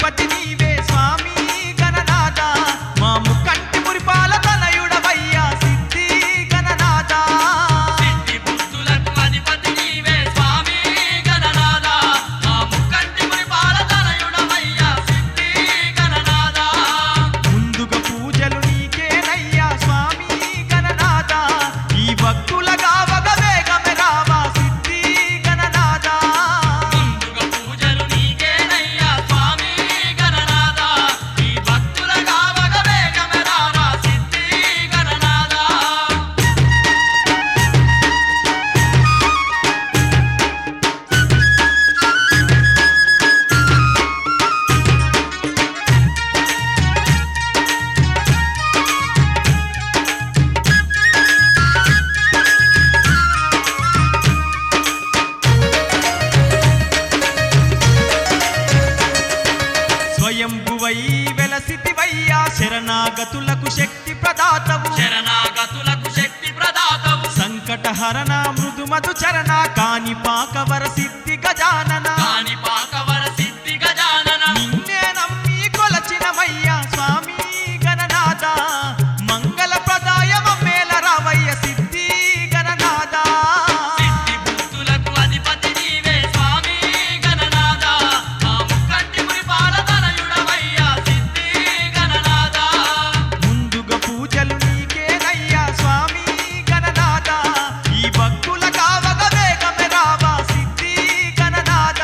అధిపతి నీవే స్వామి గణనాథ మా ముక్కంటి మురిపాల తనయుడవయ్యా సిద్ధి గణనాథ సిద్ధి బుద్ధులకు అధిపతి నీవే స్వామి గణనాథ మా ముక్కంటి మురిపాల తనయుడవయ్యా సిద్ధి గణనాథ ముందుగా పూజలు నీకేనయ్యా స్వామి గణనాథ ఈ భక్తులగా వగ వేగమే రావా సిద్ధి గణనాథ ముందుగా పూజలు నీకేనయ్యా స్వామి గణనాథ ఈ భక్తుల కావగ వేగమే రావా సిద్ధి గణనాథ స్వయంభువై వెలసితివయ్యా శరణాగతులకు శక్తి ప్రదాతవు శరణాగతులకు శక్తి ప్రదాతవు సంకటహరణ మృదుమధు చరణ కాని పాకవర సిద్ధి గజానన కాని పాకవర సిద్ధి గజానన నిన్నే నమ్మి కొలచినమయ్యా స్వామి గణనాథ మంగళ ప్రదాయమ మేల రావయ్య సిద్ధి గణనాథ సిద్ధి బుద్ధులకు అధిపతి నీవే స్వామి గణనాథ మా ముక్కంటి మురిపాల తనయుడవయ్యా సిద్ధి గణనాథ ముందుగా పూజలు నీకేనయ్యా స్వామి గణనాథ ఈ భక్తుల కావగ వేగమే రావా సిద్ధి గణనాథ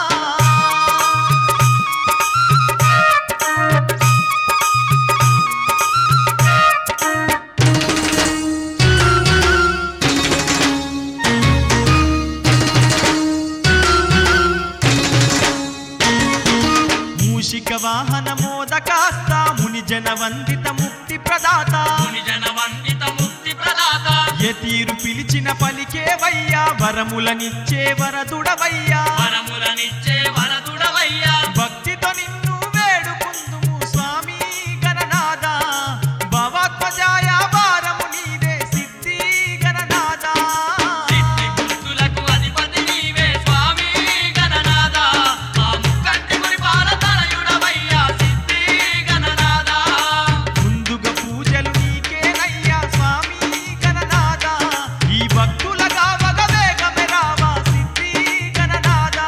మూషిక వాహన మోదకాస్త ముని జన వందిత ముక్తి ప్రదాత ముని జన వందిత ముక్తి ప్రదాత యతీరు పిలిచిన పలికేవయ్యా వరములనిచ్చే వరదుడవయ్యా వరములనిచ్చే వరదుడవయ్యా భక్తితో నిన్ను వేడుకుందుము స్వామి గణనాథ భవాత్మజాయ భారము నీదే సిద్ధి గణనాథ సిద్ధి బుద్ధులకు అధిపతి నీవే స్వామి గణనాథ మా ముక్కంటి మురిపాల తనయుడవయ్యా సిద్ధి గణనాథ ముందుగా పూజలు నీకేనయ్యా స్వామి గణనాథ ఈ భక్తుల కావగ వేగమే రావా సిద్ధి గణనాథ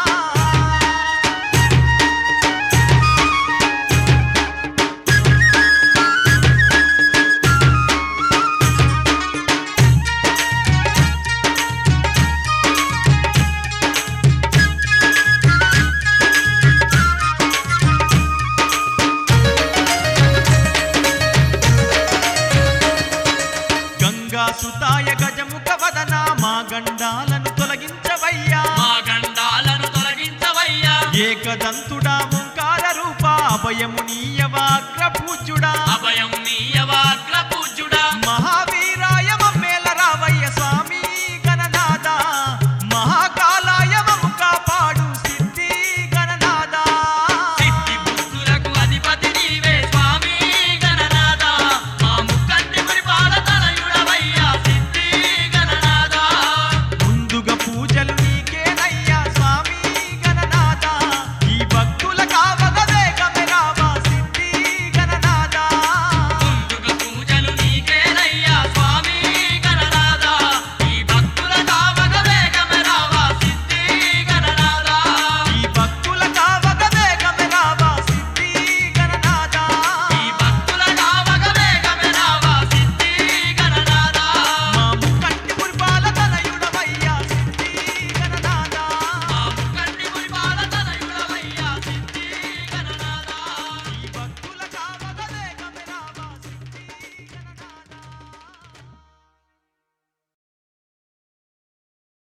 గంగా సుతాయ గజముఖ వదన మా గండాలను తొలగించవయ్యా మా గండాలను తొలగించవయ్యా ఏకదంతుడా ఓంకార రూప అభయము నీయవాగ్ర పూజ్యుడా అభయం నీయవాగ్ర